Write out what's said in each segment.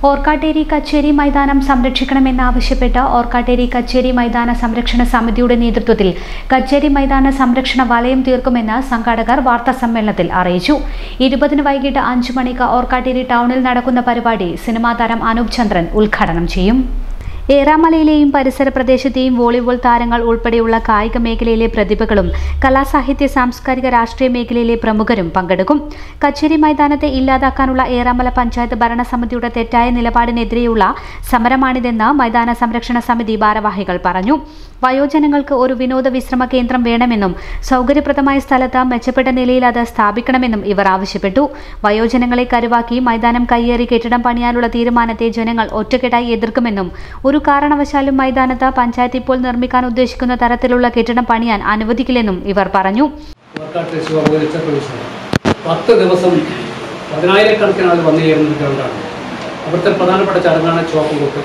ഓർക്കാട്ടേരി കച്ചേരി മൈതാനം സംരക്ഷിക്കണമെന്നാവശ്യപ്പെട്ട് ഓർക്കാട്ടേരി കച്ചേരി മൈതാന സംരക്ഷണ സമിതിയുടെ നേതൃത്വത്തിൽ കച്ചേരി മൈതാന സംരക്ഷണ വലയം തീർക്കുമെന്ന് സംഘാടകർ വാർത്താസമ്മേളനത്തിൽ അറിയിച്ചു ഇരുപതിന് വൈകിട്ട് അഞ്ചു മണിക്ക് ഓർക്കാട്ടേരി ടൗണിൽ നടക്കുന്ന പരിപാടി സിനിമാ താരം അനൂപ് ചന്ദ്രൻ ഉദ്ഘാടനം ചെയ്യും ഏറാമലയിലെയും പരിസര പ്രദേശത്തെയും വോളിബോൾ താരങ്ങൾ ഉൾപ്പെടെയുള്ള കായിക മേഖലയിലെ പ്രതിഭകളും കലാസാഹിത്യ സാംസ്കാരിക രാഷ്ട്രീയ മേഖലയിലെ പ്രമുഖരും പങ്കെടുക്കും കച്ചേരി മൈതാനത്തെ ഇല്ലാതാക്കാനുള്ള ഏറാമല പഞ്ചായത്ത് ഭരണസമിതിയുടെ തെറ്റായ നിലപാടിനെതിരെയുള്ള സമരമാണിതെന്ന് മൈതാന സംരക്ഷണ സമിതി ഭാരവാഹികൾ പറഞ്ഞു വയോജനങ്ങൾക്ക് ഒരു വിനോദ വിശ്രമ കേന്ദ്രം വേണമെന്നും സൗകര്യപ്രദമായ സ്ഥലത്ത് മെച്ചപ്പെട്ട നിലയിൽ അത് സ്ഥാപിക്കണമെന്നും ഇവർ ആവശ്യപ്പെട്ടു വയോജനങ്ങളെ കരുവാക്കി മൈതാനം കയ്യേറി കെട്ടിടം പണിയാനുള്ള തീരുമാനത്തെ ജനങ്ങൾ ഒറ്റക്കെട്ടായി എതിർക്കുമെന്നും ഒരു കാരണവശാലും മൈതാനത്ത് പഞ്ചായത്ത് ഇപ്പോൾ നിർമ്മിക്കാൻ ഉദ്ദേശിക്കുന്ന തരത്തിലുള്ള കെട്ടിടം പണിയാൻ അനുവദിക്കില്ലെന്നും ഇവർ പറഞ്ഞു വർക്കാട്ട് ശിവഭോഗിച്ച പ്രവേശനം പത്ത് ദിവസം പതിനായിരക്കണക്കിന് ആൾ വന്നു ചേരുന്ന ഗ്രൗണ്ടാണ് അവിടുത്തെ പ്രധാനപ്പെട്ട ചടങ്ങാണ് ചുവപ്പ് കുത്ത്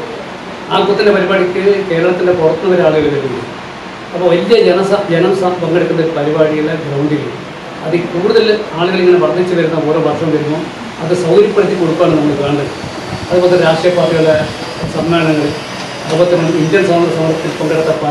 ആ കുത്തിൻ്റെ പരിപാടിക്ക് കേരളത്തിൻ്റെ പുറത്തുനിന്ന് വരെ ആളുകൾ വരുന്നു അപ്പോൾ വലിയ ജനസ ജനം സ- പങ്കെടുക്കുന്ന ഒരു പരിപാടിയിലെ ഗ്രൗണ്ടിൽ അതിൽ കൂടുതൽ ആളുകൾ ഇങ്ങനെ വർദ്ധിച്ചു വരുന്ന ഓരോ വർഷം വരുമ്പോൾ അത് സൗകര്യപ്പെടുത്തി കൊടുക്കുകയാണ് നമ്മൾ വേണ്ടത് അതുപോലെ തന്നെ രാഷ്ട്രീയ പാർട്ടികളുടെ സമ്മേളനങ്ങൾ അതുപോലെ തന്നെ ഇന്ത്യൻ സ്വാതന്ത്ര്യ സമരത്തിൽ പങ്കെടുത്ത പല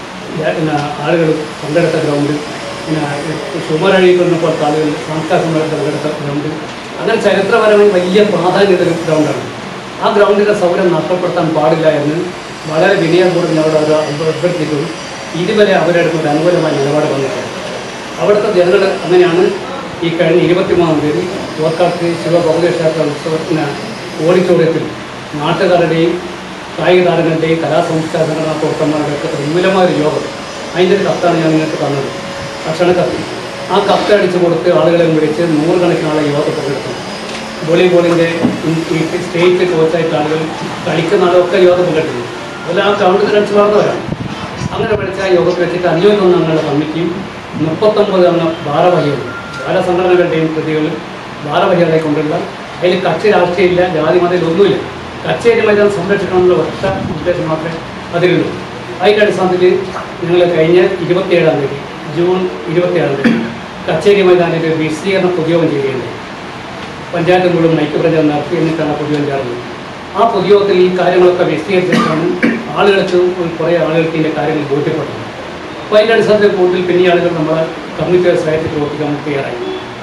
ജ- പിന്നെ ആളുകൾ പങ്കെടുത്ത ഗ്രൗണ്ട് പിന്നെ സുമരഴിക്കുന്ന പോലത്തെ ആളുകൾ സംസ്കാര സമരത്തിൽ പങ്കെടുത്ത ഗ്രൗണ്ട് അങ്ങനെ ചരിത്രപരമായി വലിയ പ്രാധാന്യത ഒരു ഗ്രൗണ്ടാണ് ആ ഗ്രൗണ്ടിൻ്റെ സൗകര്യം നഷ്ടപ്പെടുത്താൻ പാടില്ല എന്ന് വളരെ വിനയപൂർവ്വം അവിടെ അവർ അഭ്യർത്ഥിച്ചു ഇതുവരെ അവരെടുക്കുന്ന അനുകൂലമായ നിലപാട് വന്നിട്ടുണ്ട് അവിടുത്തെ ജനങ്ങൾ അങ്ങനെയാണ് ഈ കഴിഞ്ഞ ഇരുപത്തിമൂന്നാം തീയതി ഓർക്കാട്ട് ശിവഭൗതക്ഷേത്ര ഉത്സവത്തിന് ഓഡിറ്റോറിയത്തിൽ നാട്ടുകാരുടെയും കായിക താരങ്ങളുടെയും കലാസംസ്കാര സംഘടനാ പ്രവർത്തകന്മാരുടെ ഒക്കെ വിപുലമായ ഒരു യോഗം അതിൻ്റെ ഒരു കത്താണ് ഞാൻ നിങ്ങൾക്ക് തന്നത് ഭക്ഷണ കത്ത് ആ കത്ത് അടിച്ചു കൊടുത്ത് ആളുകളെ വിളിച്ച് നൂറുകണക്കിന് ആളെ യോഗത്തിൽ പങ്കെടുത്തു വോളിബോളിൻ്റെ ഈ സ്റ്റേറ്റ് കോച്ചായിട്ട് ആളുകൾ കളിക്കുന്ന ആളൊക്കെ യോഗ പങ്കെടുക്കുന്നു അതെല്ലാം ആ കൗണ്ട് കളിച്ച് വളർന്നവരാണ് അങ്ങനെ പഠിച്ച ആ യോഗത്തിൽ വെച്ചിട്ട് അഞ്ഞൂറ്റൊന്ന് അംഗങ്ങളുടെ കമ്മിറ്റിയും മുപ്പത്തൊമ്പത് അംഗ ഭാരവാഹികളും പല സംഘടനകളുടെയും പ്രതികൾ ഭാരവാഹികളെ കൊണ്ടുള്ള അതിൽ കക്ഷി രാഷ്ട്രീയമില്ല ജാതി മതം ഒന്നുമില്ല കച്ചേരി മൈതാനം സംരക്ഷിക്കണമെന്നുള്ള ഒറ്റ ഉദ്ദേശം മാത്രമേ അതിലുള്ളൂ അതിൻ്റെ അടിസ്ഥാനത്തിൽ ഞങ്ങൾ കഴിഞ്ഞ ഇരുപത്തിയേഴാം തീയതി ജൂൺ ഇരുപത്തിയേഴാം തീയതി കച്ചേരി മൈതാനത്തിൽ ഒരു വിശദീകരണ പൊതുയോഗം ചെയ്യുകയുണ്ടായി പഞ്ചായത്ത് മുഴുവൻ ഐക്യപ്രചാരണം നടത്തി എന്നിട്ടാണ് ആ പൊതുയോഗം ചേർന്നത് ആ പൊതുയോഗത്തിൽ ഈ കാര്യങ്ങളൊക്കെ വിശദീകരിച്ചിട്ടാണ് ആളുകൾക്ക് കുറേ ആളുകൾക്ക് ഇതിൻ്റെ കാര്യങ്ങൾ ബോധ്യപ്പെട്ടത് അപ്പോൾ അതിൻ്റെ അടിസ്ഥാനത്തിൽ കൂടുതൽ പിന്നെ ആളുകൾ നമ്മളെ കമ്മ്യൂണിറ്റി സഹായത്തിൽ പ്രവർത്തിക്കാൻ നമുക്ക് തയ്യാറായി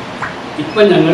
ഇപ്പം ഞങ്ങൾ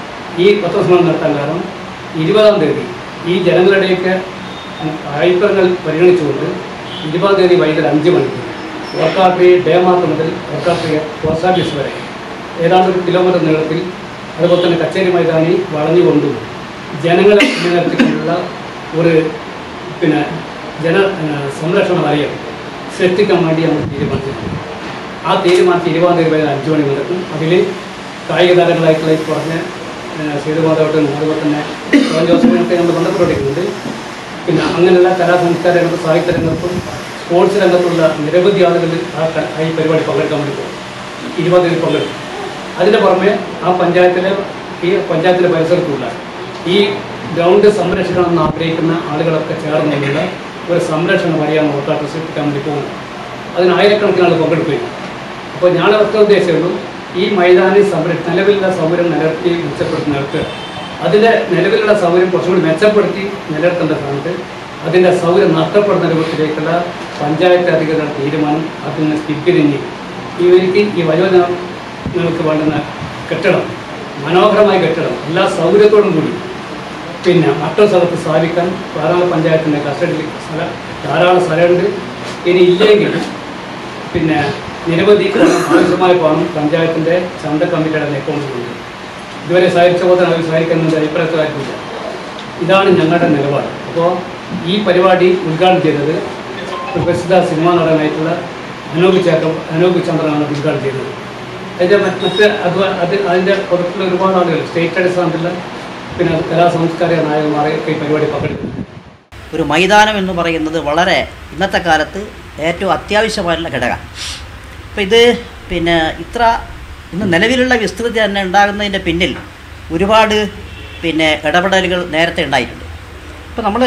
ഈ പത്രസമ്മേളനം നടത്താൻ കാരണം ഇരുപതാം തീയതി ഈ ജനങ്ങളുടെയൊക്കെ അഭിപ്രായങ്ങൾ പരിഗണിച്ചുകൊണ്ട് ഇരുപതാം തീയതി വൈകിട്ട് അഞ്ച് മണിക്ക് ഓർക്കാട്രി ഡേമാർട്ട് മുതൽ ഓർക്കാട്രി പോസ്റ്റ് ഓഫീസ് വരെ ഏതാണ്ട് ഒരു കിലോമീറ്റർ നീളത്തിൽ അതുപോലെ തന്നെ കച്ചേരി മൈതാനി വളഞ്ഞുകൊണ്ടും ജനങ്ങളെ നിലനിർത്തിക്കൊണ്ടുള്ള ഒരു പിന്നെ ജന ആ, സംരക്ഷണ വലയം സൃഷ്ടിക്കാൻ വേണ്ടി നമ്മൾ തീരുമാനിച്ചിട്ടുണ്ട് ആ തീരുമാനത്തിൽ ഇരുപതാം തീയതി വരെ അഞ്ച് മണി നടക്കും അതിൽ കായിക താരങ്ങളായിട്ടുള്ള ഈ പറഞ്ഞ സീതുമാധവട്ടും അതുപോലെ തന്നെ ജോൺ ജോസഫിനൊക്കെ നമ്മൾ ബന്ധപ്പെട്ടിരിക്കുന്നുണ്ട് പിന്നെ അങ്ങനെയുള്ള കലാ സംസ്കാര രംഗത്തും സാഹിത്യ രംഗത്തും സ്പോർട്സ് രംഗത്തുള്ള നിരവധി ആളുകൾ ആ ക- ആ ഈ പരിപാടി പങ്കെടുക്കാൻ വേണ്ടി പോകും ഇരുപത് പേര് പങ്കെടുക്കും അതിന് പുറമെ ആ പഞ്ചായത്തിലെ ഈ പഞ്ചായത്തിലെ പരിസരത്തുള്ള ഈ ഗ്രൗണ്ട് സംരക്ഷിക്കണമെന്ന് ആഗ്രഹിക്കുന്ന ആളുകളൊക്കെ ചേർന്നുള്ള ഒരു സംരക്ഷണ വഴിയാണ് ഓർക്കാട്ട് സൃഷ്ടിക്കാൻ വേണ്ടി പോകുന്നത് അതിന് ആയിരക്കണക്കിന് ആൾ പങ്കെടുക്കുകയും അപ്പോൾ ഞാൻ ഒറ്റ ഉദ്ദേശമുള്ളൂ ഈ മൈതാനി സംരക്ഷ നിലവിലുള്ള സൗകര്യം നിലനിർത്തി മെച്ചപ്പെടുത്തി നിർത്തുക അതിൻ്റെ നിലവിലുള്ള സൗകര്യം കുറച്ചുകൂടി മെച്ചപ്പെടുത്തി നിലനിർത്തേണ്ട സ്ഥാനത്ത് അതിൻ്റെ സൗകര്യം നഷ്ടപ്പെടുന്ന രൂപത്തിലേക്കുള്ള പഞ്ചായത്ത് അധികൃതരുടെ തീരുമാനം അതിന് സ്ഥിതിരിഞ്ഞ് ഇവർക്ക് ഈ വയോജനങ്ങൾക്ക് വേണ്ടുന്ന കെട്ടിടം മനോഹരമായ കെട്ടിടം എല്ലാ സൗകര്യത്തോടും കൂടി പിന്നെ മറ്റൊരു സ്ഥലത്ത് സ്ഥാപിക്കാൻ ധാരാളം പഞ്ചായത്തിൻ്റെ കസ്റ്റഡിയിൽ സ്ഥലം ധാരാളം സ്ഥലമുണ്ട് ഇനി ഇല്ലെങ്കിൽ പിന്നെ നിരവധി പണം ആവശ്യമായ പണം പഞ്ചായത്തിൻ്റെ ചന്ത കമ്മിറ്റിയുടെ അക്കൗണ്ടിലുണ്ട് ഇതുവരെ സഹായിച്ച പോലെ അവർ സഹായിക്കുന്നത് അഭിപ്രായത്തിലായിട്ടില്ല ഇതാണ് ഞങ്ങളുടെ നിലപാട് അപ്പോൾ ഈ പരിപാടി ഉദ്ഘാടനം ചെയ്തത് ഒരു പ്രസിദ്ധ സിനിമാ നടനായിട്ടുള്ള അനൂപ് ചേക്ക അനൂപ് ചന്ദ്രനാണ് ഉദ്ഘാടനം ചെയ്തത് അതിൻ്റെ മറ്റ് മറ്റ് അത് അത് അതിൻ്റെ പുറത്തുള്ള ഒരുപാട് ആളുകൾ സ്റ്റേറ്റ് അടിസ്ഥാനത്തിലുള്ള പിന്നെ കലാ സാംസ്കാരിക നായകന്മാരെയൊക്കെ ഈ പരിപാടി പങ്കെടുക്കുന്നു ഒരു മൈതാനം എന്ന് പറയുന്നത് വളരെ ഇന്നത്തെ കാലത്ത് ഏറ്റവും അത്യാവശ്യമായിട്ടുള്ള ഘടകമാണ് അപ്പോൾ ഇത് പിന്നെ ഇത്ര ഇന്ന് നിലവിലുള്ള വിസ്തൃതി തന്നെ ഉണ്ടാകുന്നതിൻ്റെ പിന്നിൽ ഒരുപാട് പിന്നെ ഇടപെടലുകൾ നേരത്തെ ഉണ്ടായിട്ടുണ്ട് ഇപ്പോൾ നമ്മൾ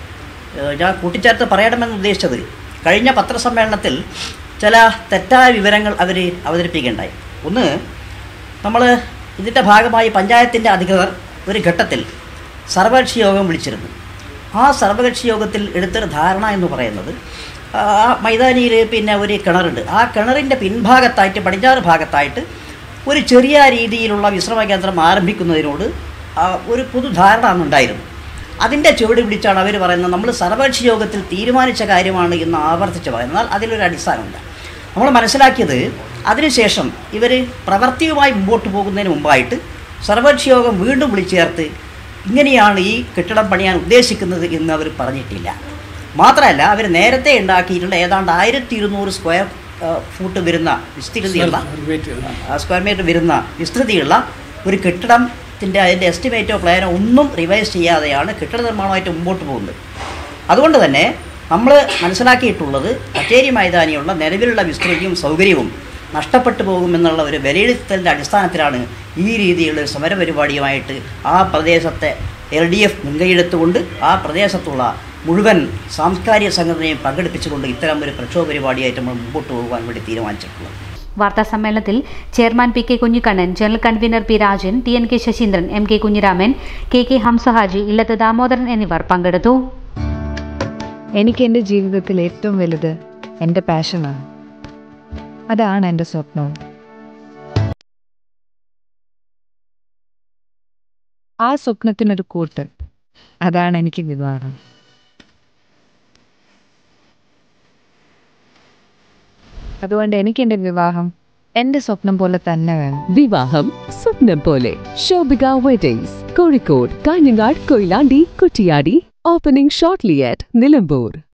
ഞാൻ കൂട്ടിച്ചേർത്ത് പറയണമെന്ന് ഉദ്ദേശിച്ചത് കഴിഞ്ഞ പത്രസമ്മേളനത്തിൽ ചില തെറ്റായ വിവരങ്ങൾ അവർ അവതരിപ്പിക്കുകയുണ്ടായി ഒന്ന് നമ്മൾ ഇതിൻ്റെ ഭാഗമായി പഞ്ചായത്തിൻ്റെ അധികൃതർ ഒരു ഘട്ടത്തിൽ സർവകക്ഷി യോഗം വിളിച്ചിരുന്നു ആ സർവകക്ഷി യോഗത്തിൽ എടുത്തൊരു ധാരണ എന്ന് പറയുന്നത് ആ മൈതാനിയിൽ പിന്നെ ഒരു കിണറുണ്ട് ആ കിണറിൻ്റെ പിൻഭാഗത്തായിട്ട് പടിഞ്ഞാറ് ഭാഗത്തായിട്ട് ഒരു ചെറിയ രീതിയിലുള്ള വിശ്രമ കേന്ദ്രം ആരംഭിക്കുന്നതിനോട് ആ, ഒരു പൊതുധാരണ അന്നുണ്ടായിരുന്നു അതിൻ്റെ ചുവട് പിടിച്ചാണ് അവർ പറയുന്നത് നമ്മൾ സർവകക്ഷി യോഗത്തിൽ തീരുമാനിച്ച കാര്യമാണ് എന്ന് ആവർത്തിച്ച് പറയുന്നത് എന്നാൽ അതിലൊരു അടിസ്ഥാനമില്ല നമ്മൾ മനസ്സിലാക്കിയത് അതിനുശേഷം ഇവർ പ്രവർത്തിയുമായി മുമ്പോട്ട് പോകുന്നതിന് മുമ്പായിട്ട് സർവകക്ഷി യോഗം വീണ്ടും വിളിച്ചു ചേർത്ത് ഇങ്ങനെയാണ് ഈ കെട്ടിടം പണിയാൻ ഉദ്ദേശിക്കുന്നത് എന്ന് അവർ പറഞ്ഞിട്ടില്ല മാത്രമല്ല അവർ നേരത്തെ ഉണ്ടാക്കിയിട്ടുള്ള ഏതാണ്ട് ആയിരത്തി ഇരുന്നൂറ് സ്ക്വയർ ആ, ഫൂട്ട് വരുന്ന വിസ്തീർണതയുള്ള ആ, സ്ക്വയർ മീറ്റർ വരുന്ന വിസ്തൃതിയുള്ള ഒരു കെട്ടിടത്തിൻ്റെ അതിൻ്റെ എസ്റ്റിമേറ്റോ പ്ലാനോ ഒന്നും റിവൈസ് ചെയ്യാതെയാണ് കെട്ടിട നിർമ്മാണമായിട്ട് മുമ്പോട്ട് പോകുന്നത് അതുകൊണ്ട് തന്നെ നമ്മൾ മനസ്സിലാക്കിയിട്ടുള്ളത് കച്ചേരി മൈതാനിയുള്ള നിലവിലുള്ള വിസ്തൃതിയും സൗകര്യവും നഷ്ടപ്പെട്ടു പോകുമെന്നുള്ള ഒരു വിലയിരുത്തലിൻ്റെ അടിസ്ഥാനത്തിലാണ് ഈ രീതിയിലുള്ള ഒരു സമരപരിപാടിയുമായിട്ട് ആ പ്രദേശത്തെ എൽ ഡി എഫ് മുൻകൈയെടുത്തുകൊണ്ട് ആ പ്രദേശത്തുള്ള മുഴുവൻ സാംസ്കാരിക സംഘടനയും പങ്കെടുപ്പിച്ചുകൊണ്ട് ഇത്തരം ഒരു പ്രക്ഷോഭ പരിപാടിയായിട്ട് നമ്മൾ മുമ്പോട്ട് പോകുവാൻ വേണ്ടി തീരുമാനിച്ചിട്ടുള്ളത് വാർത്താ സമ്മേളനത്തിൽ chairman P K Kunhikannan general convener P Rajan T N K Sasheendran M K Kunhiraman K K Hamsa Haji Illath Damodaran എന്നിവർ പങ്കെടുത്തു എനിക്ക് എൻ്റെ ജീവിതത്തിൽ ഏറ്റവും വലുത് എൻ്റെ പാഷനാണ് അതാണ് എൻ്റെ സ്വപ്നവും ആ സ്വപ്നത്തിനൊരു കൂട്ട് അതാണ് എനിക്ക് വിവാഹം അതുകൊണ്ട് എനിക്ക് എൻ്റെ വിവാഹം എൻ്റെ സ്വപ്നം പോലെ തന്നെ വേണം വിവാഹം സ്വപ്നം പോലെ Shobhika weddings Kozhikode Kanhangad Koyilandy Kuttiady opening shortly at Nilambur